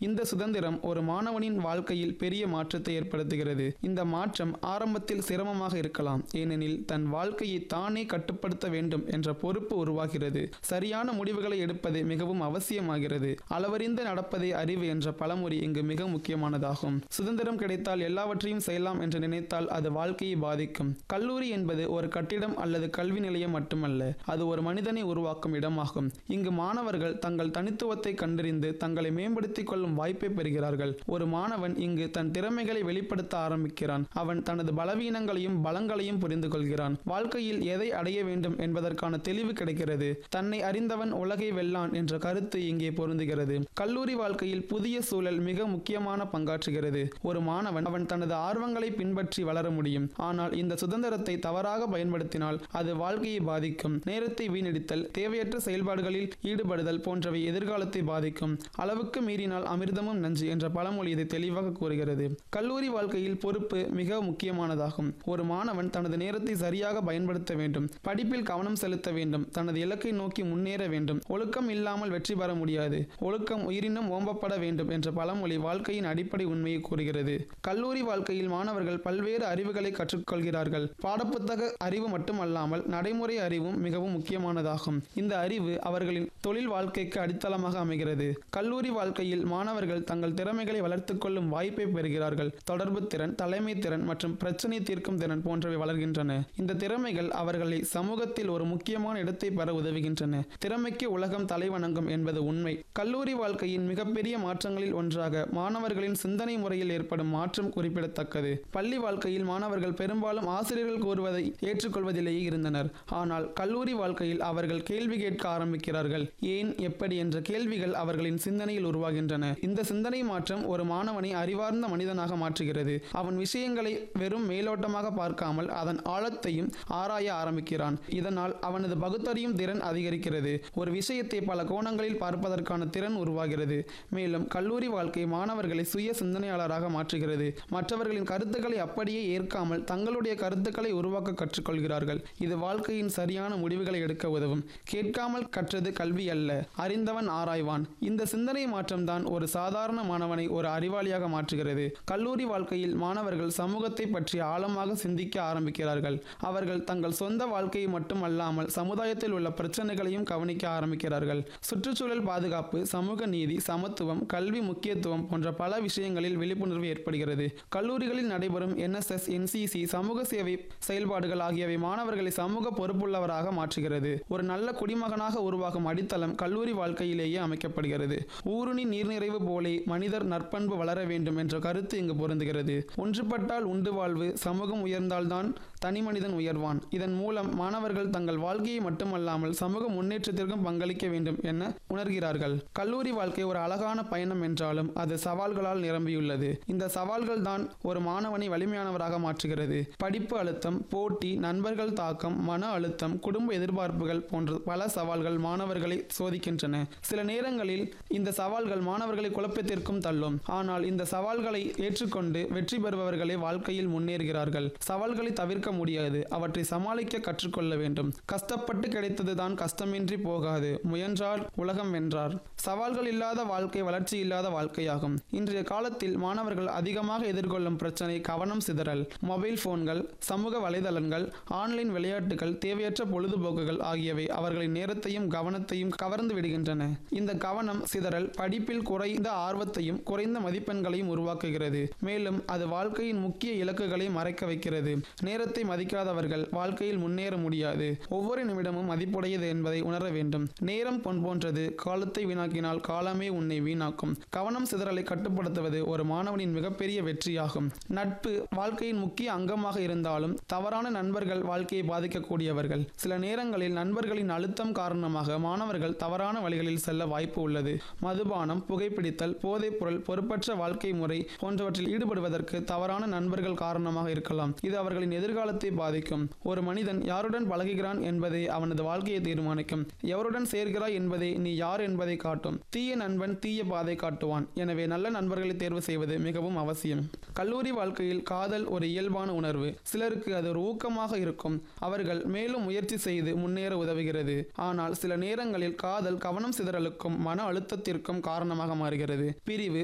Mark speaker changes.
Speaker 1: இந்த சுதந்திரம் ஒரு மாணவனின் வாழ்க்கையில் பெரிய மாற்றத்தை ஏற்படுத்துகிறது இந்த மாற்றம் ஆரம்பத்தில் சிரமமாக இருக்கலாம் ஏனெனில் தன் வாழ்க்கையை தானே கட்டுப்படுத்த வேண்டும் என்ற பொறுப்பு உருவாகிறது சரியான முடிவுகளை எடுப்பது மிகவும் அவசியமாகிறது அளவறிந்து நடப்பதே அறிவு என்ற பழமொழி இங்கு மிக முக்கியமானதாகும் சுதந்திரம் கிடைத்தால் எல்லாவற்றையும் செய்யலாம் என்று நினைத்தால் அது வாழ்க்கையை பாதிக்கும் கல்லூரி என்பது ஒரு கட்டிடம் அல்லது கல்வி நிலையம் மட்டுமல்ல அது ஒரு மனிதனை உருவாக்கும் இடமாகும் இங்கு மாணவர்கள் தங்கள் தனித்துவத்தை கண்டறிந்து தங்களை மேம்படுத்திக் கொள்ளும் வாய்ப்பை பெறுகிறார்கள் ஒரு மாணவன் இங்கு தன் திறமைகளை வெளிப்படுத்த ஆரம்பிக்கிறான் அவன் தனது பலவீனங்களையும் பலங்களையும் புரிந்து கொள்கிறான் வாழ்க்கையில் எதை அடைய வேண்டும் என்பதற்கான தெளிவு கிடைக்கிறது தன்னை அறிந்தவன் உலகை வெல்லான் என்ற கருத்து இங்கே பொருந்துகிறது கல்லூரி வாழ்க்கையில் புதிய சூழல் மிக முக்கியமான பங்காற்றுகிறது ஒரு மாணவன் அவன் தனது ஆர்வங்களை பின்பற்றி வளர முடியும் ஆனால் இந்த சுதந்திரத்தை தவறாக பயன்படுத்தினால் அது வாழ்க்கையை பாதிக்கும் நேரத்தை வீணடித்தல் தேவையற்ற செயல்பாடுகளில் ஈடுபடுதல் போன்றவை எதிர்காலத்தை பாதிக்கும் அளவுக்கு மீறினால் அமிர்தமும் நஞ்சு என்ற பழமொழி இதை தெளிவாக கூறுகிறது கல்லூரி வாழ்க்கையில் பொறுப்பு மிக முக்கியமானதாகும் ஒரு மாணவன் தனது நேரத்தை சரியாக பயன்படுத்த வேண்டும் படிப்பில் கவனம் செலுத்த வேண்டும் தனது இலக்கை நோக்கி முன்னேற வேண்டும் ஒழுக்கம் இல்லாமல் வெற்றி பெற முடியாது ஒழுக்கம் உயிரினும் ஓம்பப்பட வேண்டும் என்ற பழமொழி வாழ்க்கையின் அடிப்படை உண்மையை கூறுகிறது கல்லூரி வாழ்க்கையில் மாணவர்கள் பல்வேறு அறிவுகளை கற்றுக்கொள்கிறார்கள் பாடப்புத்தக அறிவு மட்டுமல்லாமல் நடைமுறை அறிவும் மிகவும் முக்கியமானதாகும் இந்த அறிவு அவர்களின் தொழில் வாழ்க்கைக்கு அடித்தளமாக அமைகிறது கல்லூரி வாழ்க்கையில் மாணவர்கள் தங்கள் திறமைகளை வளர்த்துக் கொள்ளும் வாய்ப்பை பெறுகிறார்கள் தொடர்பு திறன் தலைமை திறன் மற்றும் பிரச்சனை தீர்க்கும் திறன் போன்றவை வளர்கின்றன இந்த திறமைகள் அவர்களை சமூகத்தில் ஒரு முக்கியமான இடத்தை பெற உதவுகின்றன திறமைக்கு உலகம் தலைவணங்கும் என்பது உண்மை கல்லூரி வாழ்க்கையின் மிகப்பெரிய மாற்றங்களில் ஒன்றாக மாணவர்களின் சிந்தனை முறையில் ஏற்படும் மாற்றம் குறிப்பிடத்தக்கது பள்ளி வாழ்க்கையில் மாணவர்கள் பெரும்பாலும் ஆசிரியர்கள் கூறுவதை ஏற்றுக்கொள்வதிலேயே இருந்தனர் ஆனால் கல்லூரி வாழ்க்கையில் அவர்கள் கேள்வி கேட்க ஆரம்பிக்கிறார்கள் ஏன் எப்படி என்ற கேள்விகள் அவர்களின் சிந்தனையில் உருவாகின்றன இந்த சிந்தனை மாற்றம் ஒரு மாணவனை அறிவார்ந்த மனிதனாக மாற்றுகிறது அவன் விஷயங்களை வெறும் மேலோட்டமாக பார்க்காமல் அதன் ஆழத்தையும் ஆராய ஆரம்பிக்கிறான் இதனால் அவனது பகுத்தறியும் திறன் அதிகரிக்கிறது ஒரு விஷயத்தை பல கோணங்களில் பார்ப்பதற்கான திறன் உருவாகிறது மேலும் கல்லூரி வாழ்க்கை மாணவர்களை சுய சிந்தனையாளராக மாற்றுகிறது மற்றவர்களின் கருத்துக்களை அப்படியே ஏற்காமல் தங்களுடைய கருத்துக்களை உருவாக்க கற்றுக்கொள்கிறார்கள் இது வாழ்க்கையின் சரியான முடிவுகளை எடுக்க உதவும் கேட்காமல் கற்றது கல்வி அல்ல அறிந்தவன் ஆராய்வான் இந்த சிந்தனை மாற்றம்தான் ஒரு சாதாரண மாணவனை ஒரு அறிவாளியாக மாற்றுகிறது கல்லூரி வாழ்க்கையில் மாணவர்கள் சமூகத்தை பற்றி ஆழமாக சிந்திக்க ஆரம்பிக்கிறார்கள் அவர்கள் தங்கள் சொந்த வாழ்க்கையை மட்டும் அல்லாமல் சமுதாயத்தில் உள்ள பிரச்சனைகளையும் கவனிக்க ஆரம்பிக்கிறார்கள் சுற்றுச்சூழல் பாதுகாப்பு சமூக நீதி சமத்துவம் கல்வி முக்கியத்துவம் போன்ற பல விஷயங்களில் விழிப்புணர்வு ஏற்படுகிறது கல்லூரிகளில் நடைபெறும் என்எஸ்எஸ் என்சிசி சமூக சேவை செயல்பாடுகள் ஆகியவை மாணவர்களை சமூக பொறுப்புள்ளவராக மாற்றுகிறது ஒரு நல்ல குடிமகனாக உருவாகும் அடித்தளம் கல்லூரி வாழ்க்கையிலேயே அமைக்கப்படுகிறது ஊருணி நீர்நிறைவு போலே மனிதர் நற்பண்பு வளர வேண்டும் என்ற கருத்து இங்கு பொருந்துகிறது ஒன்றுபட்டால் உண்டு வாழ்வு சமூகம் உயர்ந்தால்தான் தனி மனிதன் உயர்வான் இதன் மூலம் மாணவர்கள் தங்கள் வாழ்க்கையை மட்டுமல்லாமல் சமூக முன்னேற்றத்திற்கும் பங்களிக்க வேண்டும் என உணர்கிறார்கள் கல்லூரி வாழ்க்கை ஒரு அழகான பயணம் என்றாலும் அது சவால்களால் நிரம்பியுள்ளது இந்த சவால்கள் தான் ஒரு மாணவனை வலிமையானவராக மாற்றுகிறது படிப்பு அழுத்தம் போட்டி நண்பர்கள் தாக்கம் மன அழுத்தம் குடும்ப எதிர்பார்ப்புகள் போன்ற பல சவால்கள் மாணவர்களை சோதிக்கின்றன சில நேரங்களில் இந்த சவால்கள் மாணவர்களை குழப்பத்திற்கும் தள்ளும் ஆனால் இந்த சவால்களை ஏற்றுக்கொண்டு வெற்றி பெறுபவர்களே வாழ்க்கையில் முன்னேறுகிறார்கள் சவால்களை தவிர்க்க முடியாது அவற்றை சமாளிக்க கற்றுக்கொள்ள வேண்டும் கஷ்டப்பட்டு கிடைத்ததுதான் கஷ்டமின்றி போகாது முயன்றால் உலகம் வென்றார் சவால்கள் இல்லாத வாழ்க்கை வளர்ச்சி இல்லாத வாழ்க்கையாகும் இன்றைய காலத்தில் மாணவர்கள் அதிகமாக எதிர்கொள்ளும் பிரச்சனை கவனம் சிதறல் மொபைல் போன்கள் சமூக வலைதளங்கள் ஆன்லைன் விளையாட்டுகள் தேவையற்ற பொழுதுபோக்குகள் ஆகியவை அவர்களின் நேரத்தையும் கவனத்தையும் கவர்ந்து விடுகின்றன இந்த கவனம் சிதறல் படிப்பில் குறைந்த ஆர்வத்தையும் குறைந்த மதிப்பெண்களையும் உருவாக்குகிறது மேலும் அது வாழ்க்கையின் முக்கிய இலக்குகளை மறைக்க வைக்கிறது நேரத்தை மதிக்காதவர்கள் வாழ்க்கையில் முன்னேற முடியாது ஒவ்வொரு நிமிடமும் மதிப்புடையது என்பதை உணர வேண்டும் நேரம் பொன் போன்றது காலத்தை வீணாக்கினால் காலமே உன்னை வீணாக்கும் கவனம் சிதறலை கட்டுப்படுத்துவது ஒரு மாணவனின் மிகப்பெரிய வெற்றியாகும் நட்பு வாழ்க்கையின் முக்கிய அங்கமாக இருந்தாலும் தவறான நண்பர்கள் வாழ்க்கையை பாதிக்கக்கூடியவர்கள் சில நேரங்களில் நண்பர்களின் அழுத்தம் காரணமாக மாணவர்கள் தவறான வழிகளில் செல்ல வாய்ப்பு உள்ளது மதுபானம் புகைப்பிடித்தல் போதைப் பொருள் பொறுப்பற்ற வாழ்க்கை முறை போன்றவற்றில் ஈடுபடுவதற்கு தவறான நண்பர்கள் காரணமாக இருக்கலாம் இது அவர்களின் எதிர்காலத்தை பாதிக்கும் ஒரு மனிதன் யாருடன் பழகுகிறான் என்பதே அவனது வாழ்க்கையை தீர்மானிக்கும் எவருடன் சேர்கிறாய் என்பதே நீ யார் என்பதை காட்டும் தீய நண்பன் தீய பாதை காட்டுவான் எனவே நல்ல நண்பர்களை தேர்வு செய்வது மிகவும் அவசியம் கல்லூரி வாழ்க்கையில் காதல் ஒரு இயல்பான உணர்வு சிலருக்கு அது ஒரு ஊக்கமாக இருக்கும் அவர்கள் மேலும் முயற்சி செய்து முன்னேற உதவுகிறது ஆனால் சில நேரங்களில் காதல் கவனம் சிதறலுக்கும் மன அழுத்தத்திற்கும் காரணமாக மாறுகிறது பிரிவு